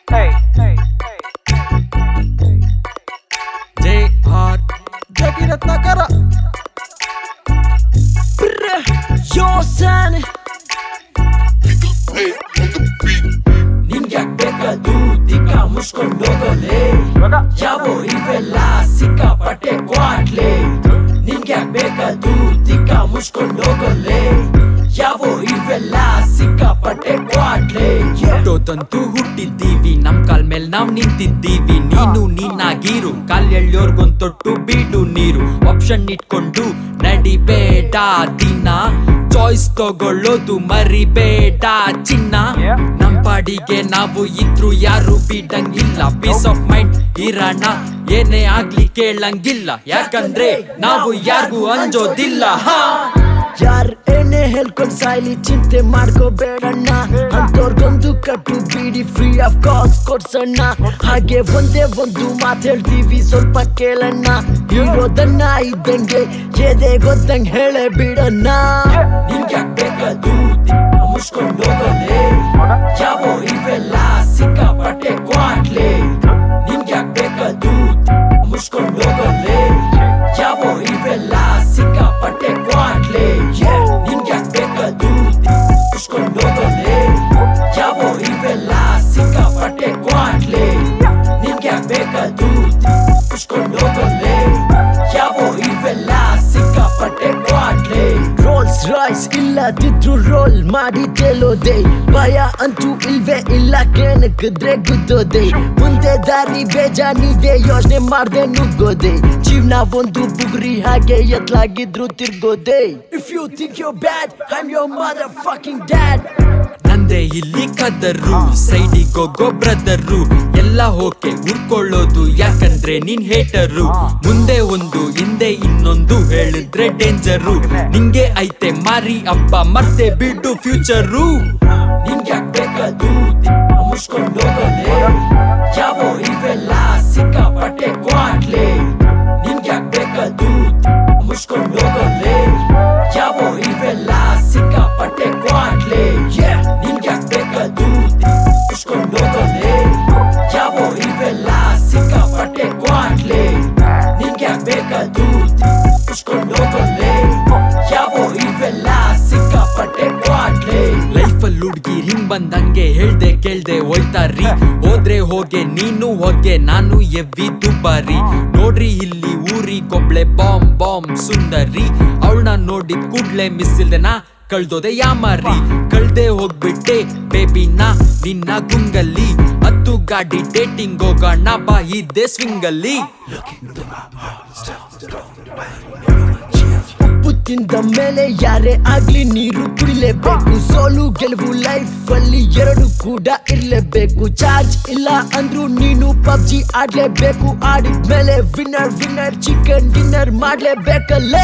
J R ಜಗಿರತ್ನಾಕರ ಯೋಸನ್ ನಿನ್ಗ್ಯಾಕ್ ಬೇಕದು ದಿಕ್ಕ ಮುಚ್ಕೊಂಡೋಗಲೇ ಯಾವೋ ಇವೆಲ್ಲ ಸಿಕ್ಕಾಪಟ್ಟೆ ಕ್ವಾಟ್ಲೆ ನಿನ್ಗ್ಯಾಕ್ ಬೇಕದು ದಿಕ್ಕ ಮುಚ್ಕೊಂಡೋಗಲೇ ಯಾವೋ ಇವೆಲ್ಲ ಸಿಕ್ಕಾಪಟ್ಟೆ ಕ್ವಾಟ್ಲೆ ಹುಟ್ಟೋದಂತೂ ಹುಟ್ಟಿದ್ದೀವಿ ನಮ್ ಕಾಲ್ ಮೇಲ್ ನಾವ್ ನಿಂತಿದ್ದೀವಿ ನೀನು ನೀನಾಗಿರು ಕಾಲ್ ಎಳ್ಯೋರ್ಗೊಂದ್ ತೊಟ್ಟು ಬೀಡು ನೀರು ಆಪ್ಷನ್ ಇಟ್ಕೊಂಡು ನಡಿಬೇಡ ದಿನ ಚಾಯ್ಸ್ ತಗೊಳ್ಳೋದು ಮರಿಬೇಡ ಚಿನ್ನ ನಮ್ ಪಾಡಿಗೆ ನಾವು ಇದ್ರು ಯಾರು ಬಿಡಂಗಿಲ್ಲ ಪೀಸ್ ಆಫ್ ಮೈಂಡ್ ಇರೋಣ ಏನೇ ಆಗ್ಲಿ ಕೇಳಂಗಿಲ್ಲ ಯಾಕಂದ್ರೆ ನಾವು ಯಾರಿಗೂ ಅಂಜೋದಿಲ್ಲ ಹಾ ಯಾರ್ ಏನೇ ಹೇಳ್ಕೊಂಡ್ ಸಾಯ್ಲಿ ಚಿಂತೆ ಮಾಡ್ಕೋಬೇಡಣ್ಣ ಅಂತವ್ರಿಗೊಂದು ಕಟ್ಟು ಬಿಡಿ ಫ್ರೀ ಆಫ್ ಕಾಸ್ಟ್ ಕೊಡ್ಸಣ್ಣ ಹಾಗೆ ಒಂದೇ ಒಂದು ಮಾತು ಹೇಳ್ತೀವಿ ಸ್ವಲ್ಪ ಕೇಳಣ್ಣ ಇರೋದನ್ನ ಇದ್ದಂಗೆ ಎದೆ ಗೊತ್ತಂಗ್ ಹೇಳೇ ಬಿಡಣ್ಣ ನಿನ್ಗ್ಯಾಕ್ ಬೇಕದು ಮುಚ್ಕೊಂಡು ಹೋಗಲೇ ಯಾವೋ ಇವೆಲ್ಲ ಸಿಕ್ಕಾಪಟ್ಟೆ ಕ್ವಾಟ್ಲೆ ನಿನ್ಗ್ಯಾಕ್ ಬೇಕದು ಮುಚ್ಕೊಂಡು ಹೋಗಲೇ ಯಾವೋ ಇವೆಲ್ಲ ಸಿಕ್ಕಾಪಟ್ಟೆ ಕ್ವಾಟ್ಲೆ ನಿನ್ಗ್ಯಾಕ್ ಬೇಕದು ಮುಚ್ಕೊಂಡು ಹೋಗಲೇ ಯಾವೋ ಇವೆಲ್ಲ ಸಿಕ್ಕಾಪಟ್ಟೆ ಕ್ವಾಟ್ಲೆ ನಿನ್ಗ್ಯಾಕ್ ಬೇಕದು ಮುಚ್ಕೊಂಡು ಹೋಗಲೇ ಯಾವೋ ಇವೆಲ್ಲ ಸಿಕ್ಕಾಪಟ್ಟೆ ಕ್ವಾಟ್ಲೆ ರೋಲ್ಸ್ ರಾಯ್ಸ್ ಇಲ್ಲದಿದ್ರು ರೋಲ್ ಮಾಡಿ ತೇಲೋದೆ ಭಯ ಅಂತೂ ಇಲ್ವೇ ಇಲ್ಲ ಕೆಣಕಿದ್ರೆ ಗುದ್ದೋದೆ ಮುಂದೆ ದಾರಿ ಬೇಜಾನಿದೆ ಯೋಚನೆ ಮಾಡ್ದೆ ನುಗ್ಗೋದೆ ಜೀವನ ಒಂದು ಬುಗುರಿ ಹಾಗೆ ಎತ್ಲಾಗಿದ್ರು ತಿರ್ಗೋದೆ if you think you're bad I'm your mother fucking dad ನಂದೇ ಇಲ್ಲಿ ಕದರು ಸೈಡಿಗೋಗೋ ಬ್ರದರು ಎಲ್ಲ ಓಕೆ ಉಳ್ಕೊಳ್ಳೋದು ಯಾಕಂದ್ರೆ ನೀನ್ ಹೇಟರು ಮುಂದೆ ಒಂದು ಹಿಂದೆ ಇನ್ನೊಂದು ಹೇಳಿದ್ರೆ ಡೇಂಜರು ನಿಂಗೆ ಐತೆ ಮಾರಿ ಹಬ್ಬ ಮತ್ತೆ ಬಿಡು ಫ್ಯೂಚರು ನಿನ್ಗೆ ಬೇಕದು ಮುಚ್ಕೊಂಡು ಹೋಗಲೇ ಯಾವೋ ಇವೆಲ್ಲ ಸಿಕ್ಕಾಪಟ್ಟೆ ಕ್ವಾಟ್ಲೆ ನಿನ್ಗೆ ಬೇಕದು ಮುಚ್ಕೊಂಡು ಹೋಗಲೇ ಯಾವೋ ಇವೆಲ್ಲ ಸಿಕ್ಕಾಪಟ್ಟೆ ಕ್ವಾಟ್ಲೆ ನಿನ್ಗೆ ಬೇಕದು ಮುಚ್ಕೊಂಡು ಹೋಗಲೇ ಯಾವೋ ಇವೆಲ್ಲ ಸಿಕ್ಕಾಪಟ್ಟೆ ಕ್ವಾಟ್ಲೆ ನಿನ್ಗೆ ಬೇಕದು ಮುಚ್ಕೊಂಡು ಹೋಗಲೇ ಯಾವೋ ಇವೆಲ್ಲ ಸಿಕ್ಕಾಪಟ್ಟೆ ಕ್ವಾಟ್ಲೆ ಲೈಫಲ್ಲಿ ಹುಡ್ಗಿ ಹಿಂಗ್ ಬಂದಂಗೆ ಹೇಳ್ದೆ ಕೇಳ್ದೆ ಹೋಯ್ತಾರ್ರಿ ಹೋದ್ರೆ ಹೋಗೆ ನೀನು ಹೋಗೆ ನಾನು ಎವ್ವಿ ದುಬಾರಿ ನೋಡ್ರಿ ಇಲ್ಲಿ ಊರಿಗೊಬ್ಳೆ ಬಾಂಬ್ ಬಾಂಬ್ ಸುಂದರಿ ಅವಳನ್ನ ನೋಡಿದ್ ಕೂಡ್ಲೆ ಮಿಸ್ ಇಲ್ದೆ ನಾ ಕಳ್ದೋದೆ ಯಾಮಾರಿ ಕಳ್ದೆ ಹೋಗ್ಬಿಟ್ಟೆ ಬೇಬಿನ ನಿನ್ನ ಗುಂಗಲ್ಲಿ ಹತ್ತು ಗಾಡಿ ಡೇಟಿಂಗ್ ಹೋಗೋಣ ಬಾ ಇದ್ದೆ ಸ್ವಿಂಗಲ್ಲಿ ಉಪ್ಪು ತಿಂದ ಮೇಲೆ ಯಾರೇ ಆಗ್ಲಿ ನೀರು ಕುಡಿಲೇಬೇಕು ಸೋಲು ಗೆಲುವು ಲೈಫ್ ಅಲ್ಲಿ ಎರಡು ಕೂಡ ಇರ್ಲೇಬೇಕು ಚಾರ್ಜ್ ಇಲ್ಲ ಅಂದ್ರೂ ನೀನು ಪಬ್ಜಿ ಆಡ್ಲೇಬೇಕು ಆಡಿದ್ಮೇಲೆ ವಿನ್ನರ್ ವಿನ್ನರ್ ಚಿಕನ್ ಡಿನ್ನರ್ ಮಾಡ್ಲೇಬೇಕಲ್ಲೇ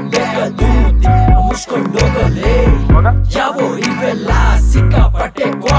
ಮುಚ್ಕೊಂಡು ಹೋಗಲೇ ಯಾವೋ ಇವೆಲ್ಲ ಸಿಕ್ಕಾಪಟ್ಟೆ